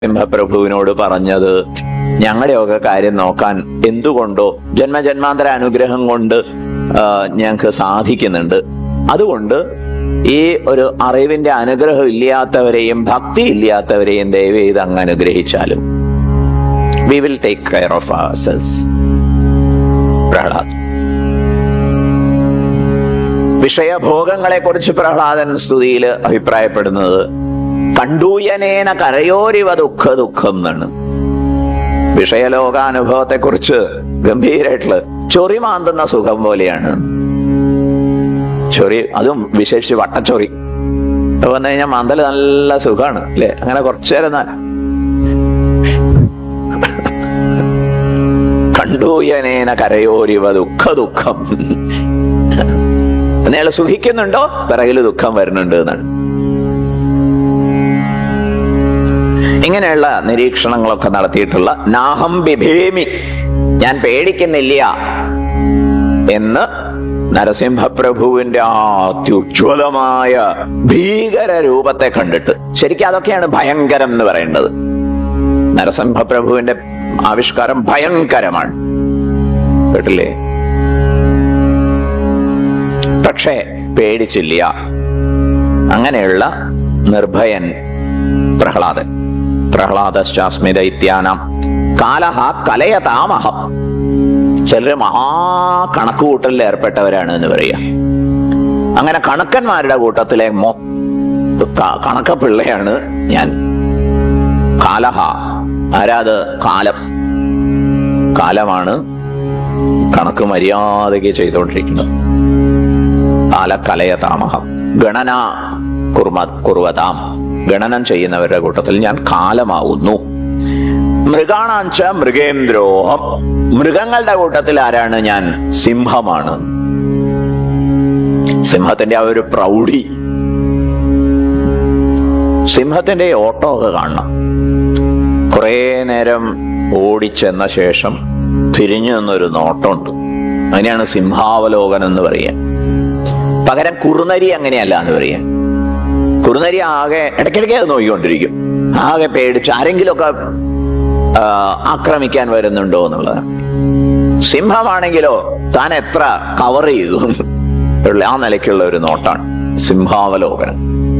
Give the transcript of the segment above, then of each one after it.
സിംഹപ്രഭുവിനോട് പറഞ്ഞത് ഞങ്ങളുടെയൊക്കെ കാര്യം നോക്കാൻ എന്തുകൊണ്ടോ ജന്മജന്മാന്തര അനുഗ്രഹം കൊണ്ട് ആ, ഞങ്ങൾക്ക് സാധിക്കുന്നുണ്ട് അതുകൊണ്ട് ഈ ഒരു അറിവിന്റെ അനുഗ്രഹം ഇല്ലാത്തവരെയും ഭക്തി ഇല്ലാത്തവരെയും ദയവ് ചെയ്ത് അങ്ങ് അനുഗ്രഹിച്ചാലും we will take care of ourselves Prahlad വിഷയഭോഗങ്ങളെ കുറിച്ച് പ്രഹ്ലാദൻ സ്തുതിയിൽ അഭിപ്രായപ്പെടുന്നത് കണ്ടൂയനേന കരയോരിവ ദുഃഖ ദുഃഖം എന്നാണ് വിഷയലോകാനുഭവത്തെ കുറിച്ച് ഗംഭീരായിട്ടുള്ള ചൊറി മാന്തുന്ന സുഖം പോലെയാണ് ചൊറി അതും വിശേഷിച്ച് വട്ടച്ചൊറി അത് വന്നു കഴിഞ്ഞാൽ മാന്തല് നല്ല സുഖമാണ് അല്ലെ അങ്ങനെ കുറച്ചു നേരം ന- കണ്ടൂയനേന കരയോരിവ ദുഃഖ ദുഃഖം അയാൾ സുഖിക്കുന്നുണ്ടോ പിറകിൽ ദുഃഖം വരുന്നുണ്ട് എന്നാണ് ഇങ്ങനെയുള്ള നിരീക്ഷണങ്ങളൊക്കെ നടത്തിയിട്ടുള്ള നാഹം ബിഭേമി ഞാൻ പേടിക്കുന്നില്ല എന്ന് നരസിംഹപ്രഭുവിന്റെ ആ അത്യുജ്വലമായ ഭീകര രൂപത്തെ കണ്ടിട്ട് ശരിക്കും അതൊക്കെയാണ് ഭയങ്കരം എന്ന് പറയേണ്ടത് നരസിംഹപ്രഭുവിന്റെ ആവിഷ്കാരം ഭയങ്കരമാണ് കേട്ടില്ലേ പക്ഷേ പേടിച്ചില്ല അങ്ങനെയുള്ള നിർഭയൻ പ്രഹ്ലാദൻ പ്രഹ്ലാദശ്ചാസ്മിത ഇത്യാനം കാലഹ കലയതാമഹം ചിലര് മഹാ കണക്കുകൂട്ടലിൽ ഏർപ്പെട്ടവരാണ് എന്ന് പറയാം അങ്ങനെ കണക്കന്മാരുടെ കൂട്ടത്തിലെ മൊ ക- കണക്കപ്പിള്ളയാണ് ഞാൻ കാലഹ ആരാത് കാലം കാലമാണ് കണക്ക് മര്യാദയ്ക്ക് ചെയ്തുകൊണ്ടിരിക്കുന്നത് കാലകലയതാമഹം ഗണന കുർമ കുറുവതാം ഗണനം ചെയ്യുന്നവരുടെ കൂട്ടത്തിൽ ഞാൻ കാലമാവുന്നു മൃഗാണാഞ്ച മൃഗേന്ദ്രോഹം മൃഗങ്ങളുടെ കൂട്ടത്തിൽ ആരാണ് ഞാൻ സിംഹമാണ് സിംഹത്തിന്റെ ആ ഒരു പ്രൗഢി സിംഹത്തിന്റെ ഓട്ടം ഒക്കെ കാണണം കുറെ നേരം ഓടിച്ചെന്ന ശേഷം തിരിഞ്ഞു നിന്നൊരു നോട്ടമുണ്ട് അതിനെയാണ് സിംഹാവലോകനം എന്ന് പറയുക പകരം കുറുനരി അങ്ങനെയല്ല എന്ന് പറയാം കുറുനരി ആകെ ഇടയ്ക്കിടയ്ക്ക് അത് നോക്കിക്കൊണ്ടിരിക്കും ആകെ പേടിച്ച് ആരെങ്കിലുമൊക്കെ ആ, ആക്രമിക്കാൻ വരുന്നുണ്ടോ എന്നുള്ളത് സിംഹമാണെങ്കിലോ താൻ എത്ര കവർ ചെയ്തു ഉള്ള ആ നിലയ്ക്കുള്ള ഒരു നോട്ടാണ് സിംഹാവലോകനം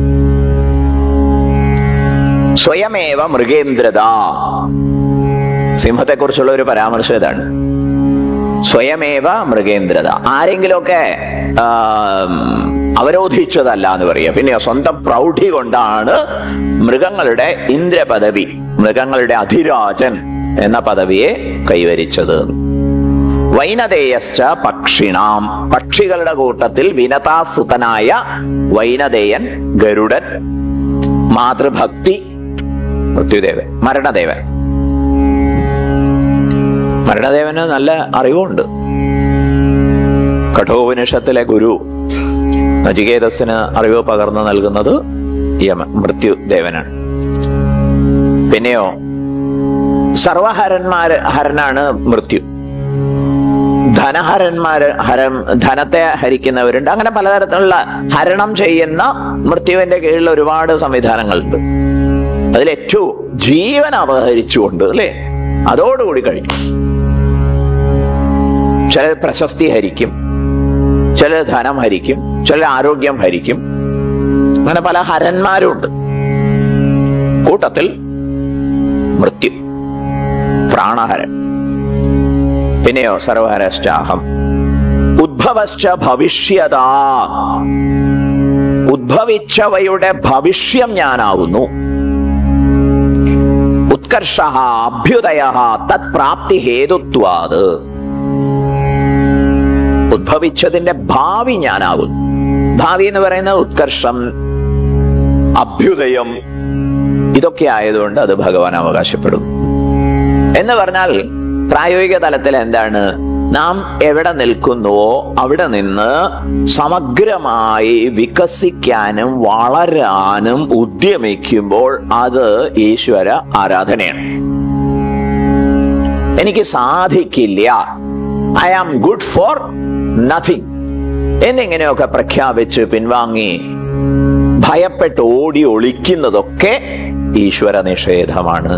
സ്വയമേവ മൃഗേന്ദ്രത സിംഹത്തെ കുറിച്ചുള്ള ഒരു പരാമർശം ഇതാണ് സ്വയമേവ മൃഗേന്ദ്രത ആരെങ്കിലുമൊക്കെ ആ, അവരോധിച്ചതല്ല എന്ന് പറയുക പിന്നെ സ്വന്തം പ്രൗഢി കൊണ്ടാണ് മൃഗങ്ങളുടെ ഇന്ദ്രപദവി മൃഗങ്ങളുടെ അധിരാജൻ എന്ന പദവിയെ കൈവരിച്ചത് വൈനതേയശ്ച പക്ഷിണാം പക്ഷികളുടെ കൂട്ടത്തിൽ വിനതാസുതനായ വൈനതേയൻ ഗരുഡൻ മാതൃഭക്തി മൃത്യുദേവൻ മരണദേവൻ മരണദേവന് നല്ല അറിവുണ്ട് കഠോപനിഷത്തിലെ ഗുരു നചികേതസിന് അറിവ് പകർന്നു നൽകുന്നത് യമ മൃത്യുദേവനാണ് പിന്നെയോ സർവഹരന്മാര് ഹരനാണ് മൃത്യു ധനഹരന്മാര് ഹരം ധനത്തെ ഹരിക്കുന്നവരുണ്ട് അങ്ങനെ പലതരത്തിലുള്ള ഹരണം ചെയ്യുന്ന മൃത്യുവിന്റെ കീഴിൽ ഒരുപാട് സംവിധാനങ്ങളുണ്ട് അതിൽ ഏറ്റവും ജീവൻ അപഹരിച്ചുകൊണ്ട് അല്ലെ അതോടുകൂടി കഴിയും ചില പ്രശസ്തി ഹരിക്കും ചില ധനം ഹരിക്കും ചില ആരോഗ്യം ഹരിക്കും അങ്ങനെ പല ഹരന്മാരുണ്ട് കൂട്ടത്തിൽ മൃത്യു പ്രാണഹരൻ പിന്നെയോ സർവഹരശ്ചാഹം ഉദ്ഭവശ്ച ഭവിഷ്യതാ ഉദ്ഭവിച്ചവയുടെ ഭവിഷ്യം ഞാനാവുന്നു ഉത്കർഷ അഭ്യുദയ തത്പ്രാപ്തി ഹേതുത്വാത് ഉദ്ഭവിച്ചതിന്റെ ഭാവി ഞാനാകുന്നു ഭാവി എന്ന് പറയുന്നത് ഉത്കർഷം അഭ്യുദയം ഇതൊക്കെ ആയതുകൊണ്ട് അത് ഭഗവാൻ അവകാശപ്പെടും എന്ന് പറഞ്ഞാൽ പ്രായോഗിക തലത്തിൽ എന്താണ് നാം എവിടെ നിൽക്കുന്നുവോ അവിടെ നിന്ന് സമഗ്രമായി വികസിക്കാനും വളരാനും ഉദ്യമിക്കുമ്പോൾ അത് ഈശ്വര ആരാധനയാണ് എനിക്ക് സാധിക്കില്ല I am good for nothing എന്നിങ്ങനെയൊക്കെ പ്രഖ്യാപിച്ച് പിൻവാങ്ങി ഭയപ്പെട്ട് ഓടി ഒളിക്കുന്നതൊക്കെ ഈശ്വര നിഷേധമാണ്